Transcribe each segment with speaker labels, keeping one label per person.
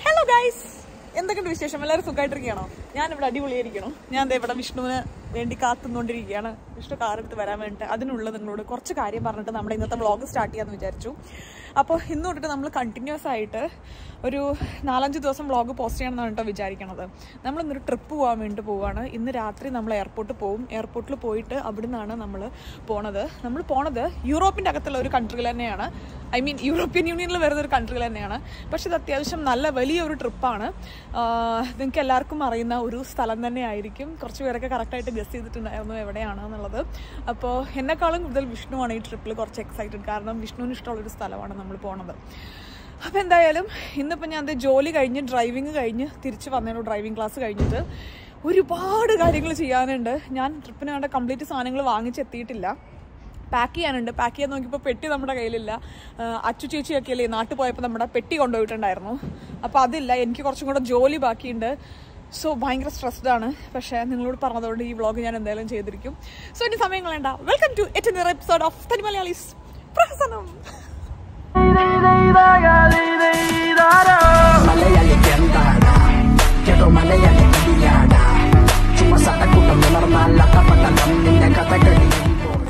Speaker 1: Hello guys എന്തൊക്കെയുണ്ട് വിശേഷം എല്ലാവരും സുഖമായിട്ടിരിക്കുകയാണോ ഞാൻ ഇവിടെ അടിപൊളിയായിരിക്കണം ഞാൻ ദേ ഇവിടെ വിഷ്ണുവിന് വേണ്ടി കാത്തുകൊണ്ടിരിക്കുകയാണ് വിഷ്ണു കാർ എടുത്ത് വരാൻ വേണ്ടിയിട്ട് അതിനുള്ള നിങ്ങളോട് കുറച്ച് കാര്യം പറഞ്ഞിട്ട് നമ്മുടെ ഇന്നത്തെ വ്ളോഗ് സ്റ്റാർട്ട് ചെയ്യാമെന്ന് വിചാരിച്ചു അപ്പോൾ ഇന്ന് തൊട്ടിട്ട് നമ്മൾ കണ്ടിന്യൂസ് ആയിട്ട് ഒരു നാലഞ്ച് ദിവസം വ്ളോഗ് പോസ്റ്റ് ചെയ്യണമെന്നാണ് കേട്ടോ വിചാരിക്കണത് നമ്മൾ ഇന്നൊരു ട്രിപ്പ് പോകാൻ വേണ്ടി പോവുകയാണ് ഇന്ന് രാത്രി നമ്മൾ എയർപോർട്ടിൽ പോകും എയർപോർട്ടിൽ പോയിട്ട് അവിടെ നിന്നാണ് നമ്മൾ പോണത് നമ്മൾ പോണത് യൂറോപ്പിൻ്റെ അകത്തുള്ള ഒരു കൺട്രിയിൽ തന്നെയാണ് ഐ മീൻ യൂറോപ്യൻ യൂണിയനിൽ വരുന്ന ഒരു കൺട്രിയിൽ തന്നെയാണ് പക്ഷെ ഇത് അത്യാവശ്യം നല്ല വലിയൊരു ട്രിപ്പാണ് നിങ്ങൾക്ക് എല്ലാവർക്കും അറിയുന്ന ഒരു സ്ഥലം തന്നെ ആയിരിക്കും കുറച്ച് പേരൊക്കെ കറക്റ്റായിട്ട് ഗസ് ചെയ്തിട്ടുണ്ടായിരുന്നു എവിടെയാണ് എന്നുള്ളത് അപ്പോൾ എന്നെക്കാളും കൂടുതൽ വിഷ്ണുവാണ് ഈ ട്രിപ്പിൽ കുറച്ച് എക്സൈറ്റഡ് കാരണം വിഷ്ണുവിന് ഇഷ്ടമുള്ളൊരു സ്ഥലമാണ് നമ്മൾ പോണത് അപ്പോൾ എന്തായാലും ഇന്നിപ്പോൾ ഞാൻ ദേ ജോലി കഴിഞ്ഞ് ഡ്രൈവിംഗ് കഴിഞ്ഞ് തിരിച്ച് വന്നേനു ഡ്രൈവിംഗ് ക്ലാസ് കഴിഞ്ഞിട്ട് ഒരുപാട് കാര്യങ്ങൾ ചെയ്യാനുണ്ട് ഞാൻ ട്രിപ്പിന് വേണ്ട കംപ്ലീറ്റ് സാധനങ്ങൾ വാങ്ങിച്ചെത്തിയിട്ടില്ല പാക്ക് ചെയ്യാനുണ്ട് പാക്ക് ചെയ്യാൻ നോക്കിയപ്പോൾ പെട്ടി നമ്മുടെ കയ്യിലില്ല ആ, അച്ചു ചേച്ചിയൊക്കെ അല്ലേ നാട്ടിൽ പോയപ്പോൾ നമ്മുടെ പെട്ടി കൊണ്ടുപോയിട്ടുണ്ടായിരുന്നു അപ്പോൾ അതില്ല എനിക്ക് കുറച്ചും കൂടെ ജോലി ബാക്കിയുണ്ട് സോ ഭയങ്കര സ്ട്രെസ്ഡ് ആണ് പക്ഷേ നിങ്ങളോട് പറഞ്ഞതുകൊണ്ട് ഈ വ്ളോഗ് ഞാൻ എന്തായാലും ചെയ്തിരിക്കും സോ ഇനി സമയം കളയണ്ട വെൽക്കം ടു എറ്റ് നിയർ എപ്പിസോഡ് ഓഫ് തനി മലയാളീസ് പ്രഹസനം
Speaker 2: മലയാളി എന്താടാ കേട്ടോ മലയാളി കവിയാടാ ചുമ്മാ സട്ടക്കൂട്ടം വളർന്നാൽ അട്ടപ്പട്ടം നിന്റെ കഥ കഴിയുമ്പോൾ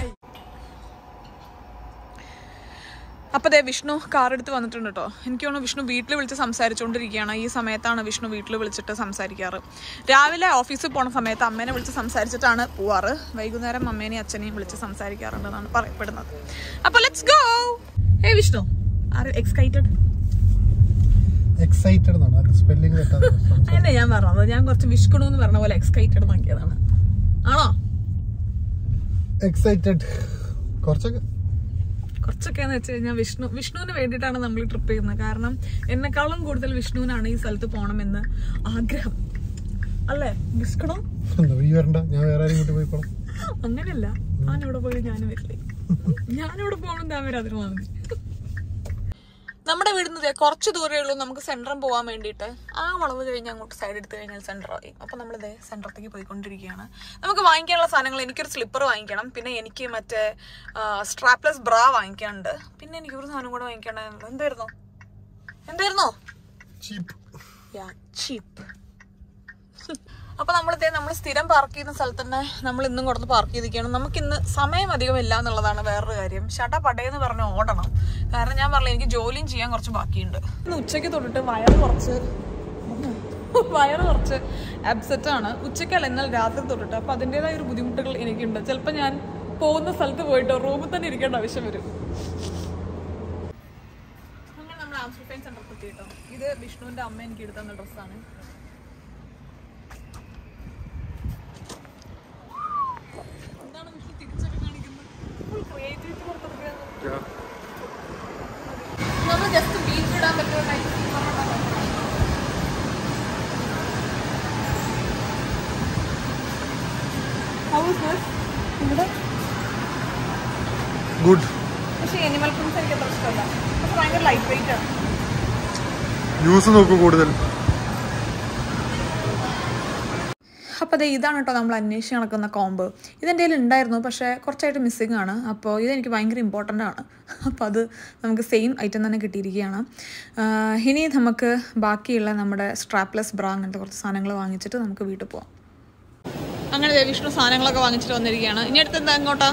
Speaker 1: അപ്പോൾ ദേ വിഷ്ണു കാർ എടുത്ത് വന്നിട്ടുണ്ട് കേട്ടോ എനിക്ക് തോന്നുന്നു വിഷ്ണു വീട്ടിൽ വിളിച്ച് സംസാരിച്ചുകൊണ്ടിരിക്കുകയാണ് ഈ സമയത്താണ് വിഷ്ണു വീട്ടിൽ വിളിച്ചിട്ട് സംസാരിക്കാറ് രാവിലെ ഓഫീസിൽ പോണ സമയത്ത് അമ്മേനെ വിളിച്ച് സംസാരിച്ചിട്ടാണ് പോവാറ് വൈകുന്നേരം അമ്മേനെയും അച്ഛനെയും വിളിച്ച് സംസാരിക്കാറുണ്ടെന്നാണ് പറയപ്പെടുന്നത് അപ്പോൾ ലെറ്റ്സ് ഗോ ഏ വിഷ്ണു ആർ എക്സൈറ്റഡ്
Speaker 3: എക്സൈറ്റഡ് എന്നാണ് അത് സ്പെല്ലിംഗ് തെറ്റാതെ
Speaker 1: അങ്ങനെ ഞാൻ പറഞ്ഞത് ഞാൻ കുറച്ച് വിഷ്ണു എന്ന് പറഞ്ഞ പോലെ എക്സൈറ്റഡ് നോക്കിയതാണ് ആണോ
Speaker 3: എക്സൈറ്റഡ് കുറച്ചൊക്കെ
Speaker 1: കുറച്ചൊക്കെ എന്ന് വെച്ച് കഴിഞ്ഞാൽ വിഷ്ണു വിഷ്ണുവിന് വേണ്ടിയിട്ടാണ് നമ്മൾ ട്രിപ്പ് ചെയ്യുന്നത് കാരണം എന്നെക്കാളും കൂടുതൽ വിഷ്ണുവിനാണ് ഈ സ്ഥലത്ത് പോകണമെന്ന് ആഗ്രഹം അല്ലേ വിഷ്ണു
Speaker 3: എന്താ ഈ വരണ്ട ഞാൻ വേറെ ആരും കൂട്ടി പോയിക്കോളാം
Speaker 1: അങ്ങനെയല്ല ഞാൻ ഇവിടെ പോയി ഞാൻ വരില്ലേ ഞാനിവിടെ പോകണം ഞാൻ വരും അതിന് വന്നു നമ്മുടെ വീടിന് കുറച്ച് ദൂരമേ ഉള്ളൂ നമുക്ക് സെൻട്രം പോകാൻ വേണ്ടിയിട്ട് ആ വളവ് കഴിഞ്ഞ് അങ്ങോട്ട് സൈഡ് എടുത്ത് കഴിഞ്ഞാൽ സെൻറ്റർ ആയി അപ്പോൾ നമ്മൾ ഇതേ സെൻറ്ററത്തേക്ക് പോയിക്കൊണ്ടിരിക്കുകയാണ് നമുക്ക് വാങ്ങിക്കാനുള്ള സാധനങ്ങൾ എനിക്കൊരു സ്ലിപ്പർ വാങ്ങിക്കണം പിന്നെ എനിക്ക് മറ്റേ സ്ട്രാപ്ലെസ് ബ്രാ വാങ്ങിക്കാനുണ്ട് പിന്നെ എനിക്ക് ഒരു സാധനം കൂടെ വാങ്ങിക്കണ്ടായിരുന്നു എന്തായിരുന്നു എന്തായിരുന്നോ
Speaker 3: ചീപ്പ്
Speaker 1: യാ ചീപ്പ് അപ്പൊ നമ്മളിതേ നമ്മൾ സ്ഥിരം പാർക്ക് ചെയ്യുന്ന സ്ഥലത്ത് തന്നെ നമ്മൾ ഇന്നും കൊടുത്ത് പാർക്ക് ചെയ്തിരിക്കുകയാണ് നമുക്ക് ഇന്ന് സമയം അധികം ഇല്ല എന്നുള്ളതാണ് വേറൊരു കാര്യം ഷട്ട പടയെന്ന് പറഞ്ഞ് ഓടണം കാരണം ഞാൻ പറഞ്ഞില്ല എനിക്ക് ജോലിയും ചെയ്യാൻ കുറച്ച് ബാക്കിയുണ്ട് ഇന്ന് ഉച്ചയ്ക്ക് തൊട്ടിട്ട് വയറ് കുറച്ച് വയറ് കുറച്ച് അപ്സെറ്റ് ആണ് ഉച്ചയ്ക്കല്ല എന്നാൽ രാത്രി തൊട്ടിട്ട് അപ്പൊ അതിൻ്റെതായ ഒരു ബുദ്ധിമുട്ടുകൾ എനിക്കുണ്ട് ചിലപ്പോൾ ഞാൻ പോകുന്ന സ്ഥലത്ത് പോയിട്ട് റൂമിൽ തന്നെ ഇരിക്കേണ്ട ആവശ്യം വരും അങ്ങനെ നമ്മൾ ആംസ്റ്റിഫൈൻ സെന്ററിൽ എത്തി കേട്ടോ ഇത് വിഷ്ണുവിന്റെ അമ്മ എനിക്ക് എടുത്ത തന്ന ഡ്രസ്സാണ് എന്താണ് വിഷ്ണു തിരിച്ചൊക്കെ കാണിക്കുന്നത് ഫുൾ ക്രിയേറ്റിവിറ്റി പുറത്തെടുക്കുക നമ്മൾ ജസ്റ്റ് ബീറ്റ് ഇടാൻ പറ്റുന്ന ടൈപ്പ് How is this? ഇവിടെ
Speaker 3: ഗുഡ്
Speaker 1: പക്ഷേ എനിമൽ പ്രിൻസ് എനിക്ക് അത്ര ഇഷ്ടമല്ല പക്ഷെ ഭയങ്കര ലൈറ്റ് വെയിറ്റ് ആണ്
Speaker 3: ന്യൂസ് നോക്കൂ കൂടുതൽ
Speaker 1: അപ്പോൾ അതെ ഇതാണ് കേട്ടോ നമ്മൾ അന്വേഷിച്ച് നടക്കുന്ന കോമ്പ് ഇതെൻ്റെ കയ്യിൽ ഉണ്ടായിരുന്നു പക്ഷേ കുറച്ചായിട്ട് മിസ്സിങ് ആണ് അപ്പോൾ ഇതെനിക്ക് ഭയങ്കര ഇമ്പോർട്ടൻ്റ് ആണ് അപ്പോൾ അത് നമുക്ക് സെയിം ഐറ്റം തന്നെ കിട്ടിയിരിക്കുകയാണ് ആഹ് ഇനി നമുക്ക് ബാക്കിയുള്ള നമ്മുടെ സ്ട്രാപ്ലെസ് ബ്രാ അങ്ങനത്തെ കുറച്ച് സാധനങ്ങൾ വാങ്ങിച്ചിട്ട് നമുക്ക് വീട്ടിൽ പോവാം അങ്ങനെ ദേ വിഷ്ണു സാധനങ്ങളൊക്കെ വാങ്ങിച്ചിട്ട് വന്നിരിക്കുകയാണ് ഇനി അടുത്ത് എന്താ അങ്ങോട്ടാ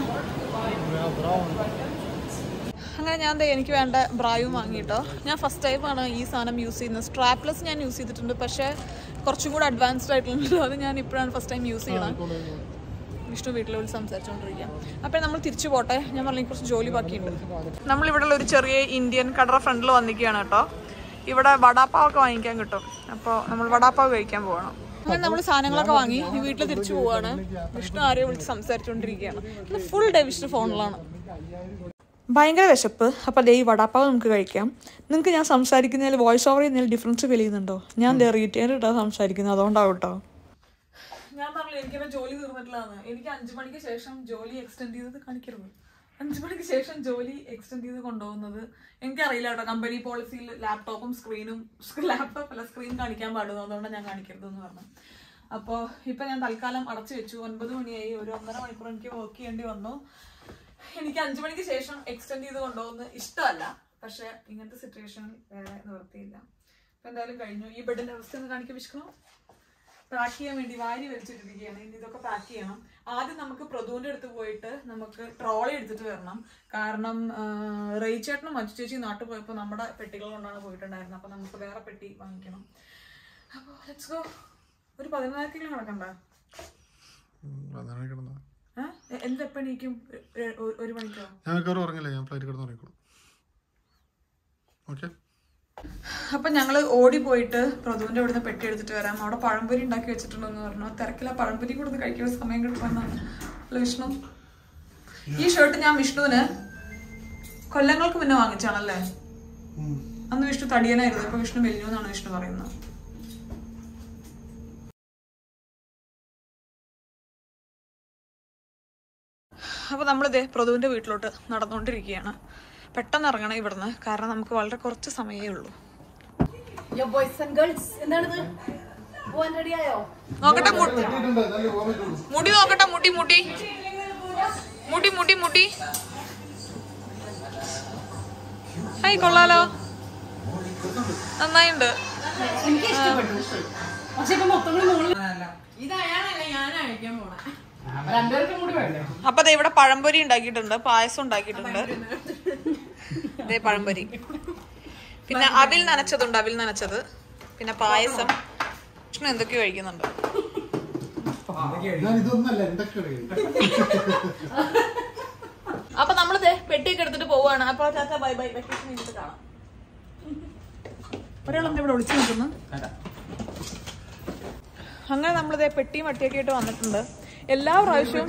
Speaker 1: അങ്ങനെ ഞാൻ ദേ എനിക്ക് വേണ്ട ബ്രായും വാങ്ങിയിട്ടോ ഞാൻ ഫസ്റ്റ് ടൈമാണ് ഈ സാധനം യൂസ് ചെയ്യുന്നത് സ്ട്രാപ്ലെസ് ഞാൻ യൂസ് ചെയ്തിട്ടുണ്ട് പക്ഷേ കുറച്ചും കൂടെ അഡ്വാൻസ്ഡ് ആയിട്ടുണ്ടല്ലോ അത് ഞാൻ ഇപ്പോഴാണ് ഫസ്റ്റ് ടൈം യൂസ് ചെയ്യണം വിഷ്ണു വീട്ടിൽ വിളിച്ച് സംസാരിച്ചുകൊണ്ടിരിക്കുക അപ്പോൾ നമ്മൾ തിരിച്ചു പോട്ടെ ഞാൻ പറഞ്ഞ കുറച്ച് ജോലി ബാക്കിയുണ്ട് നമ്മളിവിടെ ഒരു ചെറിയ ഇന്ത്യൻ കടറ ഫ്രണ്ടിൽ വന്നിരിക്കുകയാണ് കേട്ടോ ഇവിടെ വടാപ്പാവൊക്കെ വാങ്ങിക്കാൻ കിട്ടും അപ്പോൾ നമ്മൾ വടാപ്പാവ് കഴിക്കാൻ പോകണം അങ്ങനെ നമ്മൾ സാധനങ്ങളൊക്കെ വാങ്ങി വീട്ടിൽ തിരിച്ചു പോവാണ് വിഷ്ണു ആരെയോ വിളിച്ച് സംസാരിച്ചുകൊണ്ടിരിക്കുകയാണ് ഫുൾ ഡേ വിഷ്ണു ഫോണിലാണ് ഭയങ്കര വിശപ്പ് അപ്പോൾ ദേ ഈ വടാപ്പാവ് നമുക്ക് കഴിക്കാം നിങ്ങൾക്ക് ഞാൻ സംസാരിക്കുന്നതിൽ വോയിസ് ഓവർ ചെയ്യുന്നതിൽ ഡിഫറൻസ് ഫീൽ ചെയ്യുന്നുണ്ടോ ഞാൻ ദേ റീറ്റെയിലിട്ടാണ് സംസാരിക്കുന്നത് അതുകൊണ്ടാവും കേട്ടോ ഞാൻ പറഞ്ഞില്ല എനിക്കെന്നെ ജോലി തീർന്നിട്ടില്ലാന്ന് എനിക്ക് അഞ്ചു മണിക്ക് ശേഷം ജോലി എക്സ്റ്റെൻഡ് ചെയ്തത് കാണിക്കരുത് അഞ്ചു മണിക്ക് ശേഷം ജോലി എക്സ്റ്റെൻഡ് ചെയ്ത് കൊണ്ടുപോകുന്നത് എനിക്കറിയില്ല കേട്ടോ കമ്പനി പോളിസിയിൽ ലാപ്ടോപ്പും സ്ക്രീനും ലാപ്ടോപ്പ് അല്ല സ്ക്രീൻ കാണിക്കാൻ പാടുന്നു അതുകൊണ്ടാണ് ഞാൻ കാണിക്കരുതെന്ന് പറഞ്ഞു അപ്പോൾ ഇപ്പം ഞാൻ തൽക്കാലം അടച്ചു വെച്ചു ഒൻപത് മണിയായി ഒരു ഒന്നര മണിക്കൂർ എനിക്ക് വർക്ക് ചെയ്യേണ്ടി വന്നു എനിക്ക് അഞ്ചു മണിക്ക് ശേഷം എക്സ്റ്റെൻഡ് ചെയ്ത് കൊണ്ടുപോകുന്നത് ഇഷ്ടമല്ല പക്ഷെ ഇങ്ങനത്തെ സിറ്റുവേഷനിൽ വേറെ നിവൃത്തിയില്ല അപ്പൊ എന്തായാലും കഴിഞ്ഞു ഈ ബെഡിന്റെ അവസ്ഥ ഒന്ന് കാണിക്കാൻ വിഷ്ണു പാക്ക് ചെയ്യാൻ വേണ്ടി വാരി വലിച്ചിട്ടിരിക്കുകയാണ് ഇനി ഇതൊക്കെ പാക്ക് ചെയ്യണം ആദ്യം നമുക്ക് പ്രദുവിന്റെ അടുത്ത് പോയിട്ട് നമുക്ക് ട്രോളി എടുത്തിട്ട് വരണം കാരണം റേച്ചേട്ടനും മറ്റു ചേച്ചി നാട്ടിൽ പോയപ്പോൾ നമ്മുടെ പെട്ടികൾ കൊണ്ടാണ് പോയിട്ടുണ്ടായിരുന്നത് അപ്പൊ നമുക്ക് വേറെ പെട്ടി വാങ്ങിക്കണം അപ്പോൾ ലെറ്റ്സ് ഗോ ഒരു പതിനായിരത്തിലും കിടക്കണ്ട
Speaker 3: അതാണ് കിടന്നത്
Speaker 1: ഏഹ് എന്തെപ്പണീക്കും ഒരു മണിക്കോ
Speaker 3: ഞാൻ മിക്കവാറും ഉറങ്ങില്ല ഞാൻ ഫ്ലൈറ്റ് കിടന്ന് ഉറങ്ങിക്കോളും ഓക്കെ
Speaker 1: അപ്പൊ ഞങ്ങള് ഓടി പോയിട്ട് പ്രഭുവിന്റെ അവിടുന്ന് പെട്ടി എടുത്തിട്ട് വരാം അവിടെ പഴംപൊരി ഉണ്ടാക്കി വെച്ചിട്ടുണ്ടെന്ന് പറഞ്ഞു തിരക്കില പഴംപൊരി കൊടുത്ത് കഴിക്കാൻ സമയം കിട്ടുമെന്നാണ് അല്ല വിഷ്ണു ഈ ഷർട്ട് ഞാൻ വിഷ്ണുവിന് കൊല്ലങ്ങൾക്ക് മുന്നേ വാങ്ങിച്ചാണല്ലേ അന്ന് വിഷ്ണു തടിയനായിരുന്നു ഇപ്പൊ വിഷ്ണു മെലിഞ്ഞു എന്നാണ് വിഷ്ണു പറയുന്നത് അപ്പൊ നമ്മളിതേ പ്രഭുവിന്റെ വീട്ടിലോട്ട് നടന്നുകൊണ്ടിരിക്കുകയാണ് പെട്ടെന്ന് ഇറങ്ങണം ഇവിടുന്ന് കാരണം നമുക്ക് വളരെ കുറച്ച് സമയമേ ഉള്ളൂ
Speaker 4: യോ ബോയ്സ് ആൻഡ് ഗേൾസ് എന്താണിത് പോവാൻ റെഡിയായോ
Speaker 1: നോക്കട്ടെ മു- മുടി നോക്കട്ടെ മുടി മുടി മുടി മുടി മുടി ഹായ് കൊള്ളാലോ നന്നായിണ്ട്
Speaker 4: എനിക്ക് ഇഷ്ടപ്പെട്ടു പക്ഷെ ഇപ്പൊ മൊത്തം കൂടി മുകളിൽ രണ്ടുപേർക്കും കൂടി വേണ്ടേ
Speaker 1: അപ്പൊ ദേ ഇവിടെ പഴംപൊരി ഉണ്ടാക്കിയിട്ടുണ്ട് പായസം ഉണ്ടാക്കിയിട്ടുണ്ട് ദേ പഴംപൊരി പിന്നെ അവിൽ നനച്ചതുണ്ട് അവിൽ നനച്ചത് പിന്നെ പായസം വിഷ്ണു എന്തൊക്കെയോ കഴിക്കുന്നുണ്ട്
Speaker 3: ഞാൻ ഇതൊന്നല്ല എന്തൊക്കെ
Speaker 1: അപ്പൊ നമ്മള് ദേ പെട്ടിയൊക്കെ എടുത്തിട്ട് പോവാണ് അപ്പൊ ചാച്ച ബൈ ബൈ വെക്കേഷൻ കഴിഞ്ഞിട്ട് കാണാം ഒരാളെന്താ ഇവിടെ വിളിച്ചു നിൽക്കുന്നു അങ്ങനെ നമ്മളിതേ പെട്ടിയും വട്ടിയൊക്കെ ആയിട്ട് വന്നിട്ടുണ്ട് എല്ലാ പ്രാവശ്യവും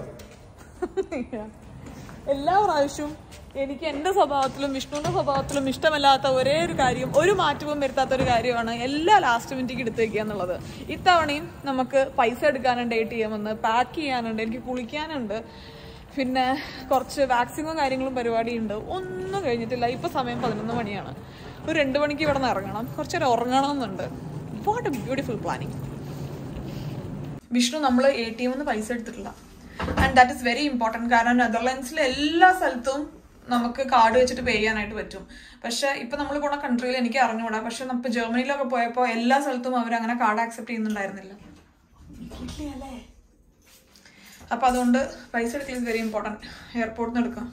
Speaker 1: എല്ലാ പ്രാവശ്യവും എനിക്ക് എന്റെ സ്വഭാവത്തിലും വിഷ്ണുവിന്റെ സ്വഭാവത്തിലും ഇഷ്ടമല്ലാത്ത ഒരേ ഒരു കാര്യം ഒരു മാറ്റവും വരുത്താത്ത ഒരു കാര്യമാണ് എല്ലാ ലാസ്റ്റ് മിനിറ്റിക്ക് എടുത്ത് വെക്കുക എന്നുള്ളത് ഇത്തവണയും നമുക്ക് പൈസ എടുക്കാനുണ്ട് എ ടി എം എന്ന് പാക്ക് ചെയ്യാനുണ്ട് എനിക്ക് കുളിക്കാനുണ്ട് പിന്നെ കുറച്ച് വാക്സിനും കാര്യങ്ങളും പരിപാടിയുണ്ട് ഒന്നും കഴിഞ്ഞിട്ടില്ല ഇപ്പൊ സമയം പതിനൊന്ന് മണിയാണ് ഒരു രണ്ട് മണിക്ക് ഇവിടെ നിന്ന് ഇറങ്ങണം കുറച്ചേരം ഉറങ്ങണം എന്നുണ്ട് what a beautiful planning Vishnu നമ്മൾ എ ടി എം പൈസ എടുത്തിട്ടില്ല and that is very important കാരണം നെതർലാൻഡ്സിലെ എല്ലാ സ്ഥലത്തും നമുക്ക് കാർഡ് വെച്ചിട്ട് പേ ചെയ്യാനായിട്ട് പറ്റും പക്ഷെ ഇപ്പൊ നമ്മൾ പോണ കൺട്രിയിൽ എനിക്ക് അറിഞ്ഞുകൂടാ പക്ഷെ നമുക്ക് ജർമ്മനിയിലൊക്കെ പോയപ്പോൾ എല്ലാ സ്ഥലത്തും അവർ അങ്ങനെ കാർഡ് ആക്സെപ്റ്റ് ചെയ്യുന്നുണ്ടായിരുന്നില്ല അപ്പൊ അതുകൊണ്ട് പൈസ എടുക്കൽ വെരി ഇമ്പോർട്ടൻറ്റ് എയർപോർട്ടിൽ നിന്ന് എടുക്കാം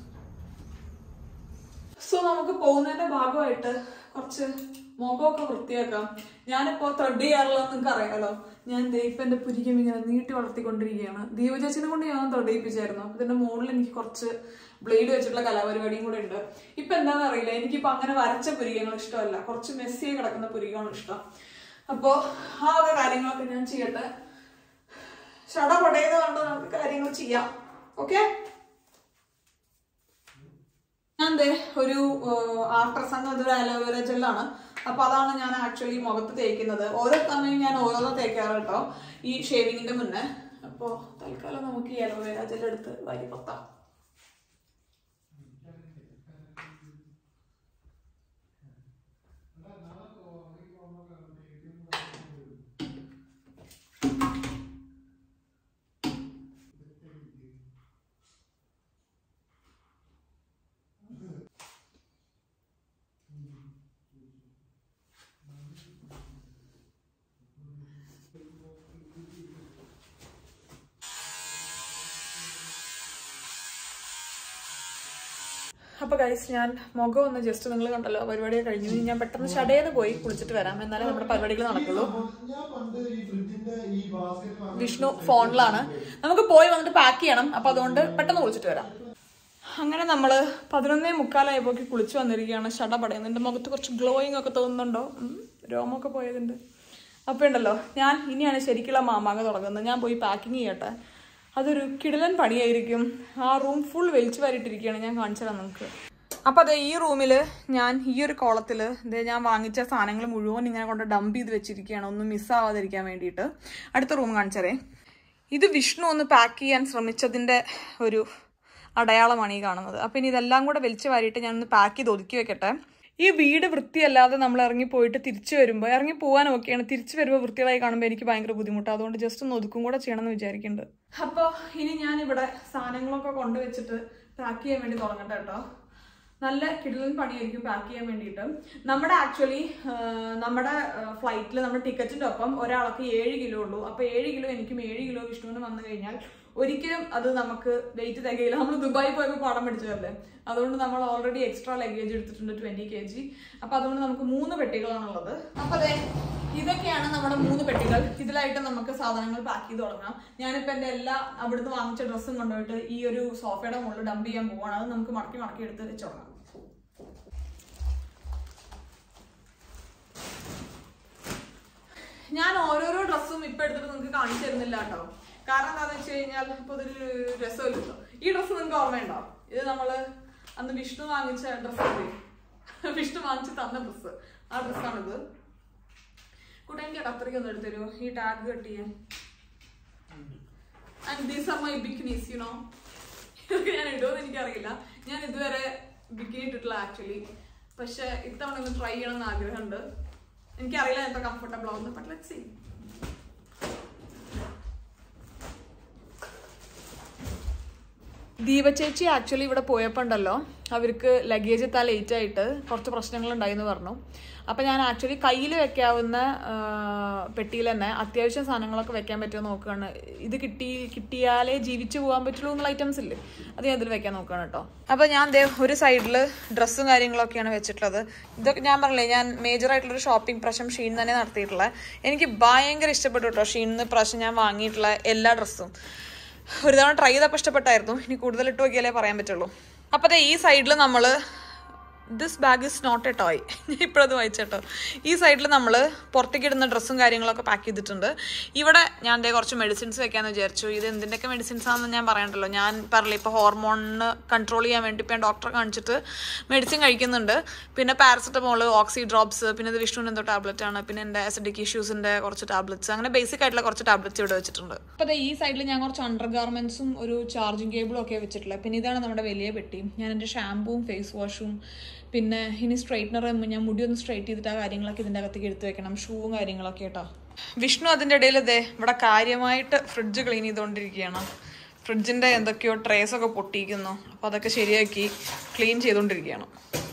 Speaker 1: സോ നമുക്ക് പോകുന്നതിന്റെ ഭാഗമായിട്ട് കുറച്ച് മുഖമൊക്കെ വൃത്തിയാക്കാം ഞാനിപ്പോ ത്രെഡ് ചെയ്യാറുള്ള നിങ്ങൾക്ക് അറിയാലോ ഞാൻ ദേ ഇപ്പൊ എന്റെ പുരികം ഇങ്ങനെ നീട്ടി വളർത്തിക്കൊണ്ടിരിക്കുകയാണ് ദീപചേച്ചിനെ കൊണ്ട് ഞാൻ ത്രെഡ് ചെയ്യിപ്പിച്ചായിരുന്നു അപ്പൊ ഇതിന്റെ മുകളിൽ എനിക്ക് കുറച്ച് ബ്ലേഡ് വെച്ചിട്ടുള്ള കലാപരിപാടിയും കൂടെ ഉണ്ട് ഇപ്പൊ എന്താണെന്ന് അറിയില്ല എനിക്കിപ്പോ അങ്ങനെ വരച്ച പുരികങ്ങൾ ഇഷ്ടമല്ല കുറച്ച് മെസ്സിയെ കിടക്കുന്ന പുരികമാണ് ഇഷ്ടം അപ്പോ ആ വക കാര്യങ്ങളൊക്കെ ഞാൻ ചെയ്യട്ടെ ഷട പടയുന്ന കണ്ട് നമുക്ക് കാര്യങ്ങൾ ചെയ്യാം ഓക്കെ ഞാൻ ദേ ഒരു ആർട്രസ് എന്ന ഒരു അലോവേര ജെല്ലാണ് അപ്പൊ അതാണ് ഞാൻ ആക്ച്വലി മുഖത്ത് തേക്കുന്നത് ഓരോ സമയം ഞാൻ ഓരോന്നോ തേക്കാറ് കേട്ടോ ഈ ഷേവിങ്ങിന്റെ മുന്നേ അപ്പോ തൽക്കാലം നമുക്ക് ഈ അലോവേര ജെൽ എടുത്ത് വരി പൊത്താം അപ്പൊ ഗൈസ് ഞാൻ മുഖം ഒന്ന് ജസ്റ്റ് നിങ്ങൾ കണ്ടല്ലോ പരിപാടിയൊക്കെ കഴിഞ്ഞു ഇനി ഞാൻ പെട്ടെന്ന് ഷടേന്ന് പോയി കുളിച്ചിട്ട് വരാം എന്നാലേ നമ്മുടെ പരിപാടികൾ നടക്കുള്ളൂ
Speaker 3: ഞാൻ പണ്ട് ഈ ഫ്രിഡ്ജിന്റെ ഈ ബാസ്കറ്റ്
Speaker 1: വിഷ്ണു ഫോണിലാണ് നമുക്ക് പോയി വന്നിട്ട് പാക്ക് ചെയ്യണം അപ്പൊ അതുകൊണ്ട് പെട്ടെന്ന് കുളിച്ചിട്ട് വരാം അങ്ങനെ നമ്മള് പതിനൊന്നേ മുക്കാലായപ്പോക്ക് കുളിച്ചു വന്നിരിക്കുകയാണ് ഷട പടയുന്നത് എന്റെ മുഖത്ത് കുറച്ച് ഗ്ലോയിങ് ഒക്കെ തോന്നുന്നുണ്ടോ ഉം, രോമൊക്കെ പോയതുണ്ട് അപ്പൊ ഉണ്ടല്ലോ ഞാൻ ഇനിയാണ് ശരിക്കുള്ള മാമാങ്ങ തുടങ്ങുന്നത് ഞാൻ പോയി പാക്കിങ് ചെയ്യട്ടെ അതൊരു കിടിലൻ പണിയായിരിക്കും ആ റൂം ഫുൾ വലിച്ചു വാരിട്ടിരിക്കുകയാണ് ഞാൻ കാണിച്ചു തരാം നമുക്ക് അപ്പൊ അതെ ഈ റൂമില് ഞാൻ ഈ ഒരു കോളത്തില് ഇതേ ഞാൻ വാങ്ങിച്ച സാധനങ്ങൾ മുഴുവൻ ഇങ്ങനെ കൊണ്ട് ഡംപ് ചെയ്ത് വെച്ചിരിക്കുകയാണ് ഒന്നും മിസ്സാവാതിരിക്കാൻ വേണ്ടിയിട്ട് അടുത്ത റൂം കാണിച്ചതേ ഇത് വിഷ്ണു ഒന്ന് പാക്ക് ചെയ്യാൻ ശ്രമിച്ചതിന്റെ ഒരു അടയാളമാണ് ഈ കാണുന്നത് അപ്പൊ ഇനി ഇതെല്ലാം കൂടെ വലിച്ചു വാരിയിട്ട് ഞാൻ ഒന്ന് പാക്ക് ചെയ്ത് ഒതുക്കി വെക്കട്ടെ ഈ വീട് വൃത്തിയല്ലാതെ നമ്മൾ ഇറങ്ങി പോയിട്ട് തിരിച്ചു വരുമ്പോൾ ഇറങ്ങി പോകാൻ ഓക്കെയാണ് തിരിച്ചു വരുമ്പോൾ വൃത്തിയായി കാണുമ്പോൾ എനിക്ക് ഭയങ്കര ബുദ്ധിമുട്ടാണ് അതുകൊണ്ട് ജസ്റ്റ് ഒന്ന് ഒതുക്കും കൂടെ ചെയ്യണമെന്ന് വിചാരിക്കുന്നുണ്ട് അപ്പോൾ ഇനി ഞാൻ ഇവിടെ സാധനങ്ങളൊക്കെ കൊണ്ടുവച്ചിട്ട് പാക്ക് ചെയ്യാൻ വേണ്ടി തുടങ്ങട്ടെ കേട്ടോ നല്ല കിടിലൻ പണിയായിരിക്കും പാക്ക് ചെയ്യാൻ വേണ്ടിയിട്ട് നമ്മുടെ ആക്ച്വലി നമ്മുടെ ഫ്ലൈറ്റിൽ നമ്മുടെ ടിക്കറ്റിന്റെ ഒപ്പം ഒരാൾക്ക് ഏഴ് കിലോ ഉള്ളൂ അപ്പൊ ഏഴ് കിലോ എനിക്കും ഏഴ് കിലോ വിഷ്ണുവിന് വന്നു കഴിഞ്ഞാൽ ഒരിക്കലും അത് നമുക്ക് വെയിറ്റ് തികയില്ല നമ്മൾ ദുബായി പോയപ്പോൾ പടം പിടിച്ചതല്ലേ അതുകൊണ്ട് നമ്മൾ ഓൾറെഡി എക്സ്ട്രാ ലഗേജ് എടുത്തിട്ടുണ്ട് ട്വന്റി കെ ജി അപ്പൊ അതുകൊണ്ട് നമുക്ക് മൂന്ന് പെട്ടികളാണുള്ളത് അപ്പൊ അതെ ഇതൊക്കെയാണ് നമ്മുടെ മൂന്ന് പെട്ടികൾ ഇതിലായിട്ട് നമുക്ക് സാധനങ്ങൾ പാക്ക് ചെയ്ത് തുടങ്ങാം ഞാനിപ്പോ എന്റെ എല്ലാ അവിടുന്ന് വാങ്ങിച്ച ഡ്രസ്സും കൊണ്ടുപോയിട്ട് ഈ ഒരു സോഫയുടെ മുകളിൽ ഡംപ് ചെയ്യാൻ പോവാണ് അത് നമുക്ക് മടക്കി മടക്കി എടുത്ത് വെച്ച് തുടങ്ങാം ഞാൻ ഓരോരോ ഡ്രസ്സും ഇപ്പൊ എടുത്തിട്ട് നിങ്ങൾക്ക് കാണിച്ചു തരുന്നില്ല കേട്ടോ കാരണം എന്താണെന്ന് വെച്ച് കഴിഞ്ഞാൽ ഇപ്പൊ ഇതൊരു രസമില്ലല്ലോ ഈ ഡ്രസ്സ് നിങ്ങൾക്ക് ഓർമ്മയുണ്ടോ ഇത് നമ്മള് അന്ന് വിഷ്ണു വാങ്ങിച്ച ഡ്രസ്സ് വിഷ്ണു വാങ്ങിച്ച് തന്ന ഡ്രസ്സ് ആ ഡ്രസ്സാണിത് കൂട്ടാ എനിക്ക് കത്രിക ഒന്ന് എടുത്തരോ ഈ ടാഗ് കട്ട് ചെയ്യാൻ and these are my bikinis you know ഇതൊക്കെ ഞാൻ ഇടുമെന്ന് എനിക്കറിയില്ല ഞാൻ ഇതുവരെ ബിക്കിനി ഇട്ടിട്ടില്ല ആക്ച്വലി പക്ഷെ ഇത്തവണ ഒന്ന് ട്രൈ ചെയ്യണം എന്ന് ആഗ്രഹമുണ്ട് എനിക്കറിയില്ല എത്ര കംഫർട്ടബിൾ ആവുന്നു ബട്ട് ലെറ്റ് സീ ദീപ ചേച്ചി ആക്ച്വലി ഇവിടെ പോയപ്പോൾ ഉണ്ടല്ലോ അവർക്ക് ലഗേജ് എത്താൻ ലേറ്റ് ആയിട്ട് കുറച്ച് പ്രശ്നങ്ങൾ ഉണ്ടായിന്ന് പറഞ്ഞു അപ്പം ഞാൻ ആക്ച്വലി കയ്യിൽ വെക്കാവുന്ന ആ, പെട്ടിയിൽ തന്നെ അത്യാവശ്യം സാധനങ്ങളൊക്കെ വെക്കാൻ പറ്റുമോ നോക്കുകയാണ് ഇത് കിട്ടി കിട്ടിയാലേ ജീവിച്ചു പോകാൻ പറ്റുള്ളൂ എന്നുള്ള ഐറ്റംസ് ഇല്ലേ അത് ഞാൻ ഇതിൽ വെക്കാൻ നോക്കുകയാണ് കേട്ടോ അപ്പോൾ ഞാൻ ദേ ഒരു സൈഡിൽ ഡ്രസ്സും കാര്യങ്ങളൊക്കെയാണ് വെച്ചിട്ടുള്ളത് ഇതൊക്കെ ഞാൻ പറഞ്ഞില്ലേ ഞാൻ മേജർ ആയിട്ടുള്ളൊരു ഷോപ്പിംഗ് പ്രാവശ്യം ഷീൻ തന്നെ നടത്തിയിട്ടുള്ളത് എനിക്ക് ഭയങ്കര ഇഷ്ടപ്പെട്ടു കേട്ടോ ഷീനിന്ന് പ്രാവശ്യം ഞാൻ വാങ്ങിയിട്ടുള്ള എല്ലാ ഡ്രസ്സും ഒരു തവണ ട്രൈ ചെയ്തപ്പോൾ ഇഷ്ടപ്പെട്ടായിരുന്നു ഇനി കൂടുതൽ ഇട്ട് നോക്കിയാലേ പറയാൻ പറ്റുള്ളൂ അപ്പോൾ ദേ ഈ സൈഡിൽ നമ്മൾ this bag is not a toy ഇപ്പോഴത് വായിച്ചേട്ടോ ഈ സൈഡിൽ നമ്മൾ പുറത്തേക്ക് ഇടുന്ന ഡ്രസ്സും കാര്യങ്ങളൊക്കെ പാക്ക് ചെയ്തിട്ടുണ്ട് ഇവിടെ ഞാൻ ദേ കുറച്ച് മെഡിസിൻസ് വെക്കാമെന്ന് വിചാരിച്ചു ഇത് എന്തിൻ്റെയൊക്കെ മെഡിസിൻസ് ആണെന്ന് ഞാൻ പറയണ്ടല്ലോ ഞാൻ പറഞ്ഞില്ല ഇപ്പോൾ ഹോർമോണിന് കൺട്രോൾ ചെയ്യാൻ വേണ്ടി ഇപ്പോൾ ഞാൻ ഡോക്ടറെ കാണിച്ചിട്ട് മെഡിസിൻ കഴിക്കുന്നുണ്ട് പിന്നെ പാരസെറ്റമോൾ ഓക്സി ഡ്രോപ്സ് പിന്നെ ഇത് വിഷ്ണുവിന് എന്തോ ടാബ്ലറ്റ് ആണ് പിന്നെ എൻ്റെ അസിഡിക് ഇഷ്യൂസിൻ്റെ കുറച്ച് ടാബ്ലറ്റ്സ് അങ്ങനെ ബേസിക് ആയിട്ടുള്ള കുറച്ച് ടാബ്ലറ്റ്സ് ഇവിടെ വെച്ചിട്ടുണ്ട് അപ്പോൾ ദേ ഈ സൈഡിൽ ഞാൻ കുറച്ച് അണ്ടർ ഗാർമെൻസും ഒരു ചാർജിങ് കേബിളും ഒക്കെ വെച്ചിട്ടുള്ളത് പിന്നെ ഇതാണ് നമ്മുടെ വലിയ പെട്ടി ഞാൻ എൻ്റെ ഷാമ്പൂവും ഫേസ് വാഷും പിന്നെ ഇനി സ്ട്രൈറ്റ്നർ ഞാൻ മുടി ഒന്ന് സ്ട്രൈറ്റ് ചെയ്തിട്ട് ആ കാര്യങ്ങളൊക്കെ ഇതിൻ്റെ അകത്തേക്ക് എടുത്ത് വെക്കണം ഷൂവും കാര്യങ്ങളൊക്കെ കേട്ടോ വിഷ്ണു അതിൻ്റെ ഇടയിൽ ഇതേ ഇവിടെ കാര്യമായിട്ട് ഫ്രിഡ്ജ് ക്ലീൻ ചെയ്തുകൊണ്ടിരിക്കുകയാണ് ഫ്രിഡ്ജിൻ്റെ എന്തൊക്കെയോ ട്രേസ് ഒക്കെ പൊട്ടിയിരിക്കുന്നു അപ്പോൾ അതൊക്കെ ശരിയാക്കി ക്ലീൻ ചെയ്തുകൊണ്ടിരിക്കുകയാണ്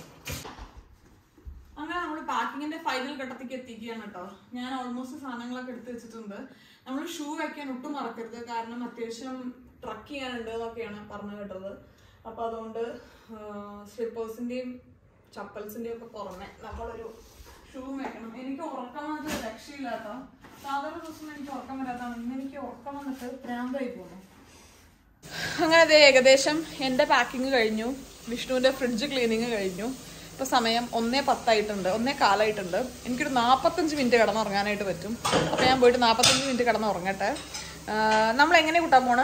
Speaker 1: അങ്ങനെ നമ്മൾ പാക്കിങ്ങിന്റെ ഫൈനൽ ഘട്ടത്തേക്ക് എത്തിക്കുകയാണ് കേട്ടോ ഞാൻ ഓൾമോസ്റ്റ് സാധനങ്ങളൊക്കെ എടുത്ത് വെച്ചിട്ടുണ്ട് നമ്മൾ ഷൂ വെക്കാൻ ഒട്ടും മറക്കരുത് കാരണം അത്യാവശ്യം ട്രക്ക് ചെയ്യാനുണ്ട് എന്നൊക്കെയാണ് പറഞ്ഞു കേട്ടത് അപ്പൊ അതുകൊണ്ട് സ്ലിപ്പേഴ്സിന്റെയും ചപ്പൽസിന്റെയും ഒക്കെ പുറമെ നമ്മളൊരു ഷൂ വെക്കണം എനിക്ക് ഉറക്കം വന്നിട്ട് രക്ഷയില്ല കേട്ടോ സാധാരണ ദിവസം എനിക്ക് ഉറക്കം വരാത്താണ് ഇന്ന് എനിക്ക് ഉറക്കം വന്നിട്ട് ഭ്രാന്തായി പോകുന്നു അങ്ങനെ ദേ ഏകദേശം എൻ്റെ പാക്കിങ് കഴിഞ്ഞു വിഷ്ണുവിൻ്റെ ഫ്രിഡ്ജ് ക്ലീനിങ് കഴിഞ്ഞു ഇപ്പോൾ സമയം ഒന്നേ പത്തായിട്ടുണ്ട് ഒന്നേ കാലായിട്ടുണ്ട് എനിക്കൊരു നാൽപ്പത്തഞ്ച് മിനിറ്റ് കിടന്നുറങ്ങാനായിട്ട് പറ്റും അപ്പോൾ ഞാൻ പോയിട്ട് നാൽപ്പത്തഞ്ച് മിനിറ്റ് കിടന്നുറങ്ങട്ടെ ആ, നമ്മൾ എങ്ങനെ കൂട്ടാൻ പോണ്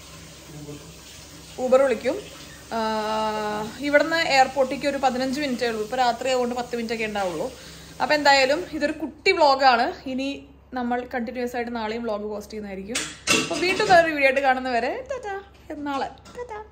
Speaker 1: ഊബർ വിളിക്കും ആ, ഇവിടുന്ന് എയർപോർട്ടിലേക്ക് ഒരു പതിനഞ്ച് മിനിറ്റേ ഉള്ളൂ ഇപ്പോൾ രാത്രി ആയതുകൊണ്ട് പത്ത് മിനിറ്റ് ഒക്കെ ഉണ്ടാവുള്ളൂ അപ്പോൾ എന്തായാലും ഇതൊരു കുട്ടി വ്ളോഗാണ് ഇനി നമ്മൾ കണ്ടിന്യൂസ് ആയിട്ട് നാളെയും വ്ളോഗ് പോസ്റ്റ് ചെയ്യുന്നതായിരിക്കും അപ്പോൾ വീണ്ടും വേറൊരു വീഡിയോ ആയിട്ട് കാണുന്നവരെ ടാറ്റാ നാളെ ടാറ്റാ